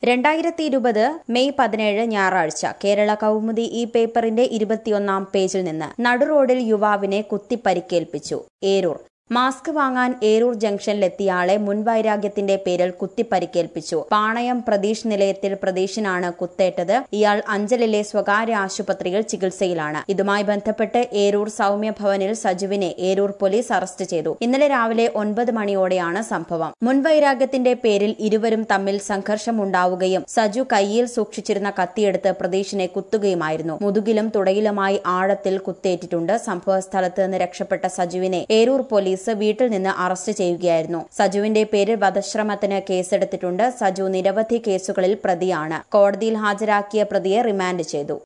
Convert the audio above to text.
രണ്ടായിരത്തി ഇരുപത് മെയ് പതിനേഴ് ഞായറാഴ്ച കേരള കൗമുദി ഈ പേപ്പറിന്റെ ഇരുപത്തിയൊന്നാം പേജിൽ നിന്ന് നടുറോഡിൽ യുവാവിനെ കുത്തിപ്പരിക്കേൽപ്പിച്ചു ഏരൂർ മാസ്ക് വാങ്ങാൻ ഏരൂർ ജംഗ്ഷനിലെത്തിയ ആളെ മുൻവൈരാഗ്യത്തിന്റെ പേരിൽ കുത്തിപ്പരിക്കേൽപ്പിച്ചു പാണയം പ്രതീഷ് നിലയത്തിൽ പ്രതീഷിനാണ് കുത്തേറ്റത് ഇയാൾ അഞ്ചലിലെ സ്വകാര്യ ആശുപത്രിയിൽ ചികിത്സയിലാണ് ഇതുമായി ബന്ധപ്പെട്ട് ഏരൂർ സൌമ്യ ഭവനിൽ സജുവിനെ ഏരൂർ പോലീസ് അറസ്റ്റ് ചെയ്തു ഇന്നലെ രാവിലെ ഒൻപത് മണിയോടെയാണ് സംഭവം മുൻവൈരാഗ്യത്തിന്റെ പേരിൽ ഇരുവരും തമ്മിൽ സംഘർഷമുണ്ടാവുകയും സജു കയ്യിൽ സൂക്ഷിച്ചിരുന്ന കത്തിയെടുത്ത് പ്രതീഷിനെ കുത്തുകയുമായിരുന്നു മുതുകിലും തുടയിലുമായി ആഴത്തിൽ കുത്തേറ്റിട്ടുണ്ട് സംഭവസ്ഥലത്ത് നിന്ന് രക്ഷപ്പെട്ട സജുവിനെ ഏരൂർ പോലീസ് വീട്ടിൽ നിന്ന് അറസ്റ്റ് ചെയ്യുകയായിരുന്നു സജുവിന്റെ പേരിൽ വധശ്രമത്തിന് കേസെടുത്തിട്ടുണ്ട് സജു നിരവധി കേസുകളിൽ പ്രതിയാണ് കോടതിയിൽ ഹാജരാക്കിയ പ്രതിയെ റിമാൻഡ് ചെയ്തു